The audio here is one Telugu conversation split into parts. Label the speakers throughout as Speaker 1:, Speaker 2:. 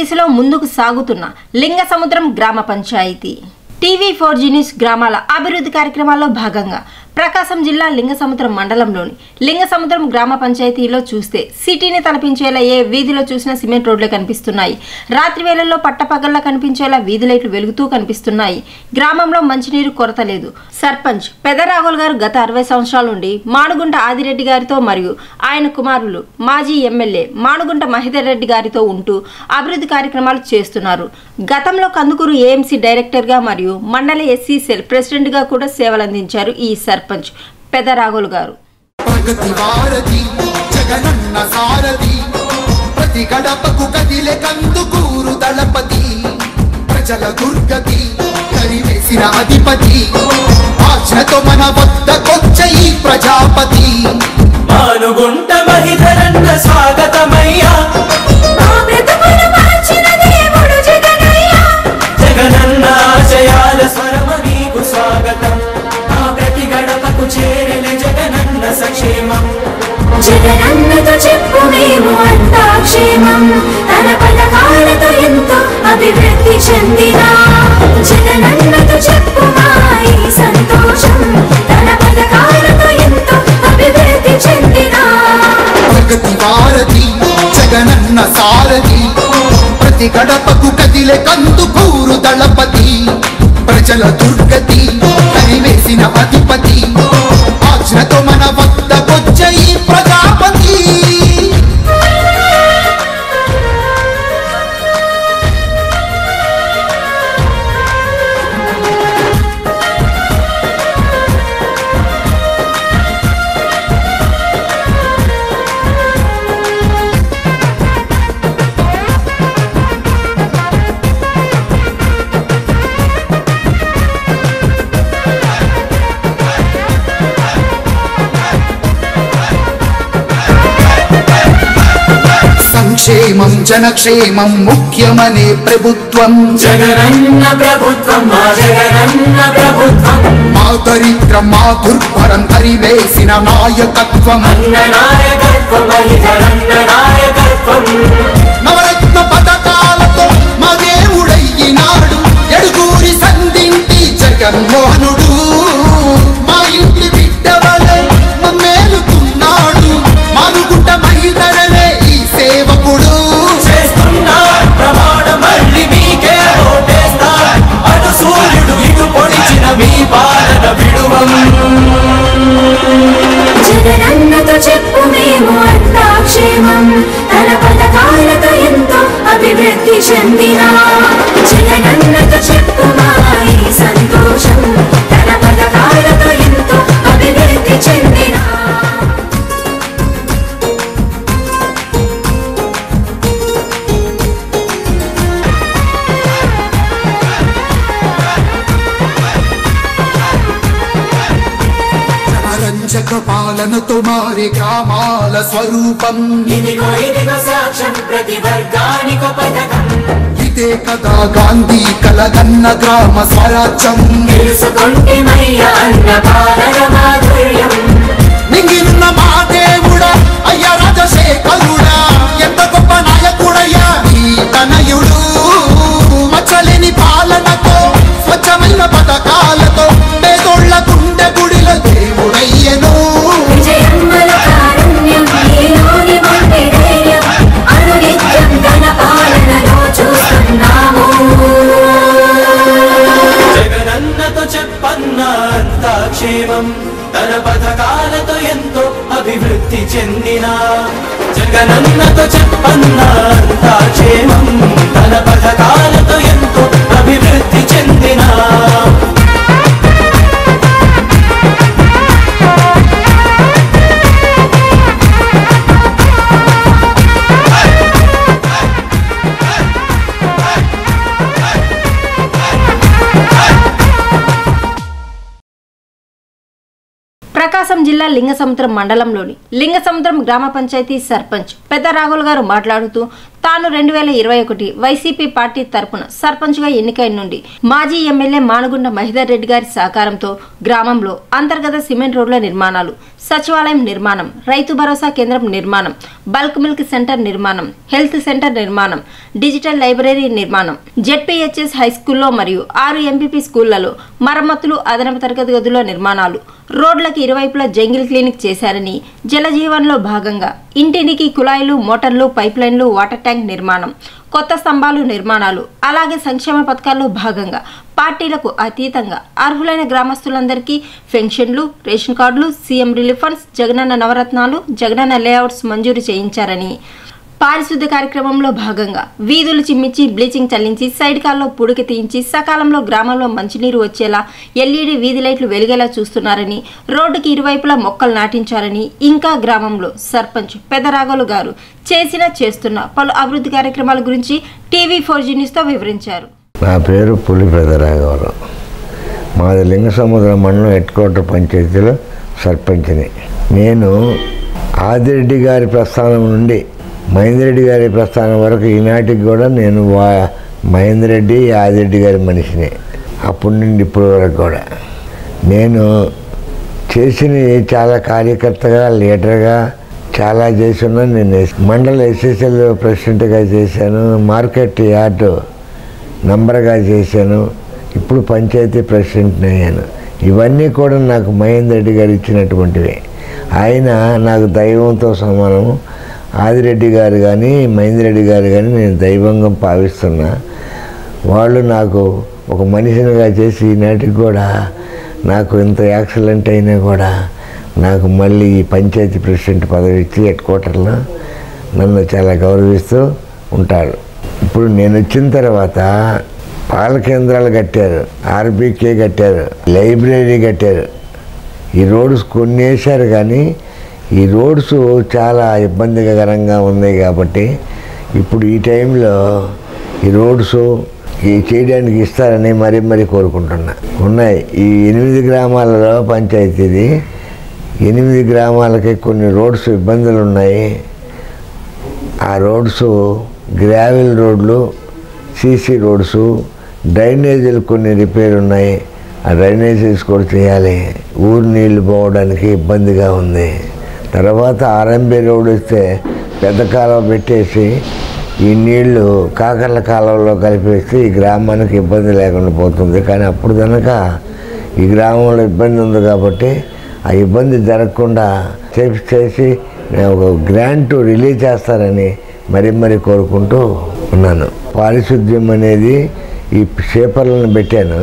Speaker 1: దిశలో ముందుకు సాగుతున్న లింగ సముద్రం గ్రామ పంచాయతీ టీవీ ఫోర్ జీ న్యూస్ గ్రామాల అభివృద్ధి కార్యక్రమాల్లో భాగంగా ప్రకాశం జిల్లా లింగసముద్రం మండలంలోని లింగసముద్రం గ్రామ పంచాయతీలో చూస్తే సిటీని తలపించేలా ఏ వీధిలో చూసినా సిమెంట్ రోడ్లే కనిపిస్తున్నాయి రాత్రి వేళల్లో పట్టపగల్లా కనిపించేలా వీధి లైట్లు వెలుగుతూ కనిపిస్తున్నాయి గ్రామంలో మంచినీరు కొరత లేదు సర్పంచ్ పెదరాఘుల్ గారు గత అరవై సంవత్సరాల నుండి మానుగుంట ఆదిరెడ్డి గారితో మరియు ఆయన కుమారులు మాజీ ఎమ్మెల్యే మానుగుంట మహిదర్ రెడ్డి గారితో ఉంటూ అభివృద్ధి కార్యక్రమాలు చేస్తున్నారు గతంలో కందుకూరు ఏఎంసీ డైరెక్టర్ గా మరియు మండల ఎస్సీ సెల్ ప్రెసిడెంట్ గా కూడా సేవలందించారు ఈ సర్పంచ్ పెదరాఘుల్ గారు
Speaker 2: ప్రగతి వారధి జగనన్న సారథి ప్రతి గడపకు కదిలే కందుకూరు దళపతి ప్రజల దుర్గతి కరివేసిన అధిపతి ఆజ్ఞతో మన వద్దకొచ్చే ఈ ప్రజాపతి
Speaker 3: మానుగుంట మహిధరన్న స్వాగతమయ్యా
Speaker 4: మా బ్రతుకును మార్చిన దేవుడు జగనయ్య
Speaker 3: జగనన్న ఆశయాల స్వరమ నీకు స్వాగతం ఆ ప్రతి గడపకు చేరిన జగనన్న సంక్షేమం
Speaker 4: జగనన్నతో చెప్పు మేము అంతా క్షేమం తన పథకాలతో ఎంతో అభివృద్ధి చెందిన జగనన్నతో చెప్పు మా ఈ సంతోషం తన పథకాలతో ఎంతో అభివృద్ధి చెందిన
Speaker 2: ప్రగతి వారధి జగనన్న సారథి ప్రతి గడపకు కదిలే కందుకూరు దళపతి ప్రజల దుర్గతి కరివేసిన అధిపతి ఆజ్ఞతో మన వద్దకొచ్చే ఈ ప్రజాపతి సంక్షేమం జనక్షేమం ముఖ్యమనే ప్రభుత్వం
Speaker 3: జగనన్న ప్రభుత్వం మా జగనన్న ప్రభుత్వం
Speaker 2: మా దరిద్రం మా దుర్భరం తరివేసిన నాయకత్వం
Speaker 3: అన్న నాయకత్వం మహిధరన్న నాయకత్వం
Speaker 2: నవరత్న పథకాలతో మా దేవుడయ్యినాడు ఎడుగూరి సంధింటి జగన్మోహనుడు మా ఇంటి బిడ్డవలే మమ్మేలుతున్నాడు మానుగుంట మహిళలే ఈ సేవకుడు
Speaker 3: చేస్తున్నా ప్రమాణ మళ్ళీ మీకే ఓటేస్తా అటు సూర్యుడు ఇటు పొడిచిన మీ పాలన విడువం
Speaker 4: జగనన్నతో చెప్పు మేము అంతా క్షేమం తన పథకాలతో ఎంతో అభివృద్ధి చెందిన జగనన్నతో చెప్పు మా ఈ సంతోషం తన పథకాలతో ఎంతో అభివృద్ధి చెందిన
Speaker 2: జనరంజక పాలనతో మారే గ్రామాల స్వరూపం
Speaker 3: ఇదిగో ఇదిగో సాక్ష్యం ప్రతి వర్గానికో పథకం
Speaker 2: ఇదే కదా గాంధీ కలగన్న గ్రామ స్వరాజ్యం
Speaker 3: తెలుసుకుంటేమయ్య అన్న పాలన మాధుర్యం
Speaker 2: మింగినున్న మా దేవుడా అయ్యా రాజశేఖరుడా ఎంత గొప్ప నాయకుడయ్యా ఈ తనయుడు మచ్చలేని పాలనతో స్వచ్ఛమైన పథకాలతో పేదోళ్ళ గుండె గుడిల దేవుడయ్యను
Speaker 4: విజయమ్మల కారుణ్యం నీలోని మంటి ధైర్యం అనునిత్యం తన పాలనలో చూస్తున్నాము
Speaker 3: జగనన్నతో చెప్పన్న అంతా క్షేమం తన పథకాలతో ఎంతో అభివృద్ధి చెందిన జగనన్నతో చెప్పన్న అంతా క్షేమం తన పథకాలతో ఎంతో అభివృద్ధి చెందిన
Speaker 1: ప్రకాశం జిల్లా లింగసముద్రం మండలంలోని లింగసముద్రం గ్రామ పంచాయతీ సర్పంచ్ పెద్ద రాఘుల్ గారు మాట్లాడుతూ తాను రెండు వేల ఇరవై ఒకటి వైసీపీ పార్టీ తరపున సర్పంచ్గా ఎన్నికైన నుండి మాజీ ఎమ్మెల్యే మానగుండ మహిదర్ రెడ్డి గారి సహకారంతో గ్రామంలో అంతర్గత సిమెంట్ రోడ్ల నిర్మాణాలు సచివాలయం నిర్మాణం రైతు భరోసా కేంద్రం నిర్మాణం బల్క్ మిల్క్ సెంటర్ నిర్మాణం హెల్త్ సెంటర్ నిర్మాణం డిజిటల్ లైబ్రరీ నిర్మాణం జెడ్పీహెచ్ఎస్ హై స్కూల్లో మరియు ఆరు ఎంపీపీ స్కూళ్లలో మరమ్మతులు అదనపు తరగతి గదుల నిర్మాణాలు రోడ్లకు ఇరువైపులా జంగిల్ క్లినిక్ చేశారని జలజీవన్లో భాగంగా ఇంటింటికి కుళాయిలు మోటార్లు పైప్ లైన్లు వాటర్ ట్యాంక్ నిర్మాణం కొత్త స్తంభాలు నిర్మాణాలు అలాగే సంక్షేమ పథకాల్లో భాగంగా పార్టీలకు అతీతంగా అర్హులైన గ్రామస్తులందరికీ పెన్షన్లు రేషన్ కార్డులు CM relief funds Jagananna Navaratnalu Jagananna layouts మంజూరు చేయించారని పారిశుద్ధ్య కార్యక్రమంలో భాగంగా వీధులు చిమ్మించి బ్లీచింగ్ చల్లించి సైడ్ కాల్లో పుడికి తీయించి సకాలంలో గ్రామంలో మంచినీరు వచ్చేలా ఎల్ఈడి వీధి లైట్లు వెలిగేలా చూస్తున్నారని రోడ్డుకి ఇరువైపులా మొక్కలు నాటించారని ఇంకా గ్రామంలో సర్పంచ్ పెదరాగోలు గారు చేసిన చేస్తున్న పలు అభివృద్ధి కార్యక్రమాల గురించి టీవీ ఫోర్ జీ న్యూస్తో వివరించారు
Speaker 5: నా పేరు పులి పెదరాఘవరావు మాది లింగసముద్రం మండలం హెడ్ క్వార్టర్ పంచాయతీలో సర్పంచ్ని నేను ఆదిరెడ్డి గారి ప్రస్థానం నుండి మహేందరెడ్డి గారి ప్రస్థానం వరకు ఈనాటికి కూడా నేను వా మహేందరెడ్డి ఆదిరెడ్డి గారి మనిషిని అప్పటి నుండి ఇప్పటి వరకు కూడా నేను చేసిన చాలా కార్యకర్తగా లీడర్గా చాలా చేసిన నేను మండల ఎస్ఎస్ఎల్ ప్రెసిడెంట్గా చేశాను మార్కెట్ యార్డు నంబర్గా చేశాను ఇప్పుడు పంచాయతీ ప్రెసిడెంట్ని అయ్యాను ఇవన్నీ కూడా నాకు మహేందర్ రెడ్డి గారు ఇచ్చినటువంటివి ఆయన నాకు దైవంతో సమానం ఆదిరెడ్డి గారు కానీ మహేందర్ రెడ్డి గారు కానీ నేను దైవంగా భావిస్తున్నా వాళ్ళు నాకు ఒక మనిషినిగా చేసి ఈనాటికి కూడా నాకు ఇంత యాక్సిడెంట్ అయినా కూడా నాకు మళ్ళీ ఈ పంచాయతీ ప్రెసిడెంట్ పదవి ఇచ్చి హెడ్ క్వార్టర్లో నన్ను చాలా గౌరవిస్తూ ఉంటారు ఇప్పుడు నేను వచ్చిన తర్వాత పాల కేంద్రాలు కట్టారు ఆర్బీకే కట్టారు లైబ్రరీ కట్టారు ఈ రోడ్స్ కొన్ని వేశారు కానీ ఈ రోడ్స్ చాలా ఇబ్బందికరంగా ఉన్నాయి కాబట్టి ఇప్పుడు ఈ టైంలో ఈ రోడ్స్ ఈ చేయడానికి ఇస్తారని మరీ మరీ కోరుకుంటున్నా ఉన్నాయి ఈ ఎనిమిది గ్రామాలలో పంచాయతీది ఎనిమిది గ్రామాలకి కొన్ని రోడ్స్ ఇబ్బందులు ఉన్నాయి ఆ రోడ్స్ గ్రావెల్ రోడ్లు సీసీ రోడ్స్ డ్రైనేజీలు కొన్ని రిపేర్ ఉన్నాయి ఆ డ్రైనేజీస్ కూడా చేయాలి ఊరు నీళ్లు పోవడానికి ఇబ్బందిగా ఉంది తర్వాత ఆర్ఎంబి రోడ్ వస్తే పెద్ద కాలువ పెట్టేసి ఈ నీళ్లు కాకర్ల కాలువలో కలిపేస్తే ఈ గ్రామానికి ఇబ్బంది లేకుండా పోతుంది కానీ అప్పుడు కనుక ఈ గ్రామంలో ఇబ్బంది ఉంది కాబట్టి ఆ ఇబ్బంది జరగకుండా చేసి చేసి ఒక గ్రాంట్ రిలీజ్ చేస్తారని మరీ మరీ కోరుకుంటూ ఉన్నాను పారిశుద్ధ్యం అనేది ఈ పేపర్లను పెట్టాను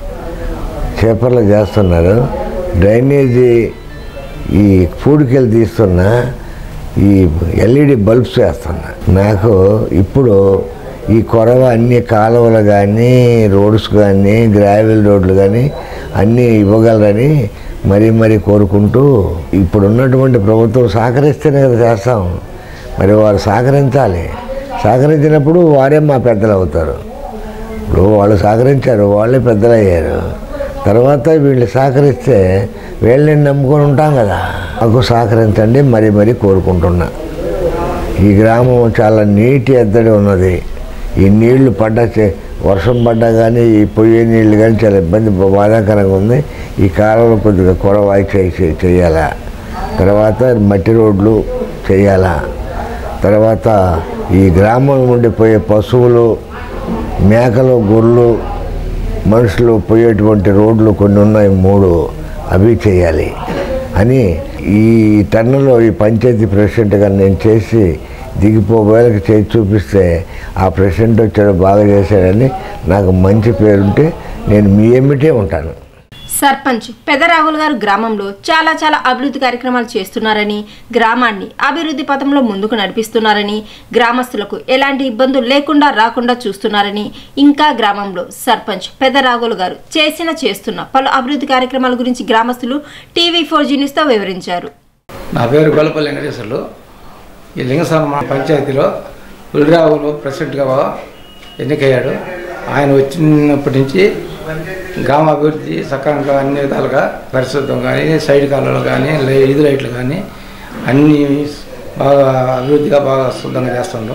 Speaker 5: చేపర్లు చేస్తున్నారు డ్రైనేజీ ఈ పూడికెళ్ళి తీస్తున్నా ఈ ఎల్ఈడి బల్బ్స్ వేస్తున్నా నాకు ఇప్పుడు ఈ కొరవ అన్ని కాలువలు కానీ రోడ్స్ కానీ గ్రావెల్ రోడ్లు కానీ అన్నీ ఇవ్వగలరని మరీ మరీ కోరుకుంటూ ఇప్పుడు ఉన్నటువంటి ప్రభుత్వం సహకరిస్తేనే కదా చేస్తాం మరి వారు సహకరించాలి సహకరించినప్పుడు వారే మా పెద్దలు అవుతారు ఇప్పుడు వాళ్ళు సహకరించారు వాళ్ళే పెద్దలు అయ్యారు తర్వాత వీళ్ళు సహకరిస్తే వీళ్ళని నమ్ముకొని ఉంటాం కదా మాకు సహకరించండి మరీ మరీ కోరుకుంటున్నా ఈ గ్రామం చాలా నీటి ఎద్దడి ఉన్నది ఈ నీళ్లు పడ్డ చే- వర్షం పడ్డా కానీ ఈ పొయ్యే నీళ్ళు కానీ చాలా ఇబ్బంది బాధాకరంగా ఉంది ఈ కాలంలో కొద్దిగా కొరవాయి చేసి చేయాలా తర్వాత మట్టి రోడ్లు చేయాలా తర్వాత ఈ గ్రామం నుండి పోయే పశువులు మేకలు గొర్రెలు మనుషులు పోయేటువంటి రోడ్లు కొన్ని ఉన్నాయి మూడు అవి చేయాలి అని ఈ టన్నులో ఈ పంచాయతీ ప్రెసిడెంట్గా నేను చేసి దిగిపోయేలకు చేసి చూపిస్తే ఆ ప్రెసిడెంట్ వచ్చాడు బాగా చేశాడని నాకు మంచి పేరుంటే నేను మీ ఏమిటే ఉంటాను
Speaker 1: సర్పంచ్ పెదరాగులు గారు గ్రామంలో చాలా చాలా అభివృద్ధి కార్యక్రమాలు చేస్తున్నారని గ్రామాన్ని అభివృద్ధి పథంలో ముందుకు నడిపిస్తున్నారని గ్రామస్తులకు ఎలాంటి ఇబ్బందులు లేకుండా రాకుండా చూస్తున్నారని ఇంకా గ్రామంలో సర్పంచ్ పెదరాగులు గారు చేసిన చేస్తున్న పలు అభివృద్ధి కార్యక్రమాల గురించి గ్రామస్తులు టీవీ ఫోర్ తో వివరించారు
Speaker 6: నా పేరు గొల్లపల్లి వెంకటేశ్వర్లు ఈ లింగస్వామి పంచాయతీలో ఉల్లిరావులు ప్రెసిడెంట్గా ఎన్నికయ్యాడు ఆయన వచ్చినప్పటి నుంచి గ్రామ అభివృద్ధి సక్రమంగా అన్ని విధాలుగా పరిశుద్ధం కానీ సైడ్ కాలువలు కానీ ఈదు లైట్లు కానీ అన్నీ బాగా అభివృద్ధిగా బాగా శుద్ధంగా చేస్తుండ్రు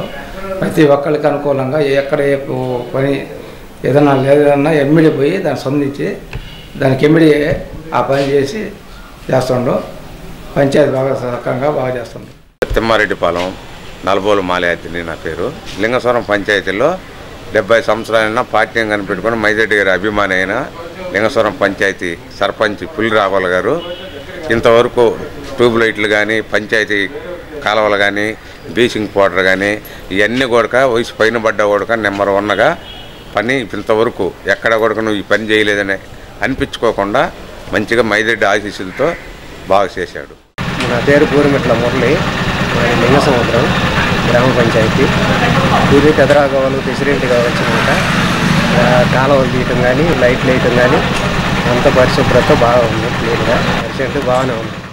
Speaker 6: ప్రతి ఒక్కరికి అనుకూలంగా ఎక్కడ ఏ ప- పని ఏదైనా లేదన్నా ఎమ్మిడి పోయి దాన్ని స్పందించి దానికి ఎమ్మిడి ఆ పని చేసి చేస్తుండ్రు పంచాయతీ బాగా సక్రమంగా బాగా చేస్తుండ్రు
Speaker 7: తిమ్మారెడ్డిపాలెం నలబోలు మాలయాతిని నా పేరు లింగస్వరం పంచాయతీలో డెబ్బై సంవత్సరాలైనా పార్టీని కనిపెట్టుకుని మైదరెడ్డి గారి అభిమాని అయిన లింగస్వరం పంచాయతీ సర్పంచ్ పులి రాఘవల్ గారు ఇంతవరకు ట్యూబ్ లైట్లు కానీ పంచాయతీ కాలువలు కానీ బీచింగ్ పౌడర్ కానీ ఇవన్నీ కూడా వయసు పైన పడ్డ కూడా నెంబర్ వన్గా పని ఇంతవరకు ఎక్కడ కూడా నువ్వు ఈ పని చేయలేదని అనిపించుకోకుండా మంచిగా మైదరెడ్డి ఆశీస్సులతో బాగా చేశాడు
Speaker 8: నా పేరు పూరిమిట్ల మురళి మాది లింగ సముద్రం గ్రామ పంచాయతీ పూరి పెదరాగవాలు ప్రెసిడెంట్ కావచ్చినాక కాలువలు తీయటం కానీ లైట్లు వేయటం కానీ అంత పరిశుభ్రత బాగా ఉంది క్లీన్గా పరిశుభ్రత బాగానే ఉంది